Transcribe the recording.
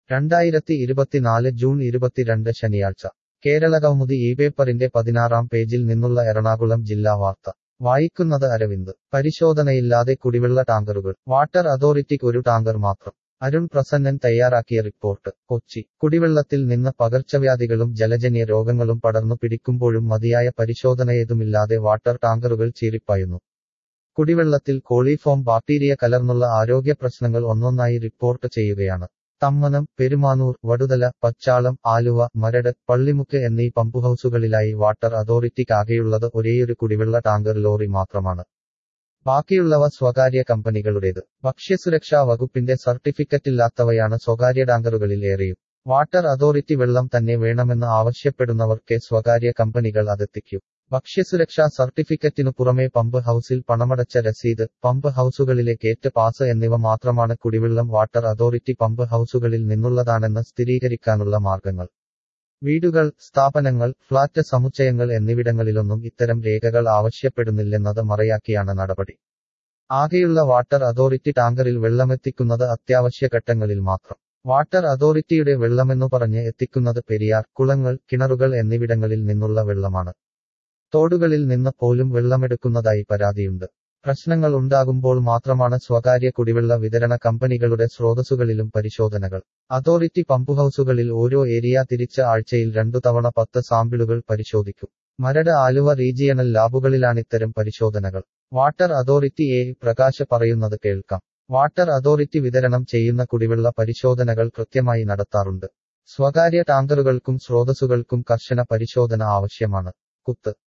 രണ്ടായിരത്തി ഇരുപത്തിനാല് ജൂൺ ഇരുപത്തിരണ്ട് ശനിയാഴ്ച കേരള കൗമുദി ഈ പേപ്പറിന്റെ പതിനാറാം പേജിൽ നിന്നുള്ള എറണാകുളം ജില്ലാ വാർത്ത വായിക്കുന്നത് അരവിന്ദ് പരിശോധനയില്ലാതെ കുടിവെള്ള ടാങ്കറുകൾ വാട്ടർ അതോറിറ്റിക്ക് ഒരു ടാങ്കർ മാത്രം അരുൺ പ്രസന്നൻ തയ്യാറാക്കിയ റിപ്പോർട്ട് കൊച്ചി കുടിവെള്ളത്തിൽ നിന്ന് പകർച്ചവ്യാധികളും ജലജന്യ രോഗങ്ങളും പടർന്നു പിടിക്കുമ്പോഴും മതിയായ പരിശോധനയേതുമില്ലാതെ വാട്ടർ ടാങ്കറുകൾ ചീറിപ്പായുന്നു കുടിവെള്ളത്തിൽ കോളിഫോം ബാക്ടീരിയ കലർന്നുള്ള ആരോഗ്യ പ്രശ്നങ്ങൾ ഒന്നൊന്നായി റിപ്പോർട്ട് ചെയ്യുകയാണ് തമ്മനം പെരുമാനൂർ വടുതല പച്ചാളം ആലുവ മരട് പള്ളിമുക്ക് എന്നീ പമ്പുഹൌസുകളിലായി വാട്ടർ അതോറിറ്റിക്കാകെയുള്ളത് ഒരേയൊരു കുടിവെള്ള ടാങ്കർ ലോറി മാത്രമാണ് ബാക്കിയുള്ളവ സ്വകാര്യ കമ്പനികളുടേത് ഭക്ഷ്യസുരക്ഷാ വകുപ്പിന്റെ സർട്ടിഫിക്കറ്റില്ലാത്തവയാണ് സ്വകാര്യ ടാങ്കറുകളിൽ ഏറെയും വാട്ടർ അതോറിറ്റി വെള്ളം തന്നെ വേണമെന്ന് ആവശ്യപ്പെടുന്നവർക്ക് സ്വകാര്യ കമ്പനികൾ അതെത്തിക്കൂ ഭക്ഷ്യസുരക്ഷാ സർട്ടിഫിക്കറ്റിനു പുറമെ പമ്പ് ഹൌസിൽ പണമടച്ച രസീത് പമ്പ് ഹൌസുകളിലെ കേറ്റ് പാസ് എന്നിവ മാത്രമാണ് കുടിവെള്ളം വാട്ടർ അതോറിറ്റി പമ്പ് ഹൌസുകളിൽ നിന്നുള്ളതാണെന്ന് സ്ഥിരീകരിക്കാനുള്ള മാർഗങ്ങൾ വീടുകൾ സ്ഥാപനങ്ങൾ ഫ്ളാറ്റ് സമുച്ചയങ്ങൾ എന്നിവിടങ്ങളിലൊന്നും ഇത്തരം രേഖകൾ ആവശ്യപ്പെടുന്നില്ലെന്നത് മറയാക്കിയാണ് നടപടി ആകെയുള്ള വാട്ടർ അതോറിറ്റി ടാങ്കറിൽ വെള്ളമെത്തിക്കുന്നത് അത്യാവശ്യ ഘട്ടങ്ങളിൽ മാത്രം വാട്ടർ അതോറിറ്റിയുടെ വെള്ളമെന്നു പറഞ്ഞ് എത്തിക്കുന്നത് പെരിയാർ കുളങ്ങൾ കിണറുകൾ എന്നിവിടങ്ങളിൽ നിന്നുള്ള വെള്ളമാണ് തോടുകളിൽ നിന്ന് പോലും വെള്ളമെടുക്കുന്നതായി പരാതിയുണ്ട് പ്രശ്നങ്ങൾ ഉണ്ടാകുമ്പോൾ മാത്രമാണ് സ്വകാര്യ കുടിവെള്ള വിതരണ കമ്പനികളുടെ സ്രോതസ്സുകളിലും പരിശോധനകൾ അതോറിറ്റി പമ്പുഹൌസുകളിൽ ഓരോ ഏരിയ തിരിച്ച ആഴ്ചയിൽ രണ്ടു തവണ പത്ത് സാമ്പിളുകൾ പരിശോധിക്കും മരട് ആലുവ റീജിയണൽ ലാബുകളിലാണിത്തരം പരിശോധനകൾ വാട്ടർ അതോറിറ്റി എ പ്രകാശ് പറയുന്നത് കേൾക്കാം വാട്ടർ അതോറിറ്റി വിതരണം ചെയ്യുന്ന കുടിവെള്ള പരിശോധനകൾ കൃത്യമായി നടത്താറുണ്ട് സ്വകാര്യ ടാങ്കറുകൾക്കും സ്രോതസ്സുകൾക്കും കർശന പരിശോധന ആവശ്യമാണ് കുത്ത്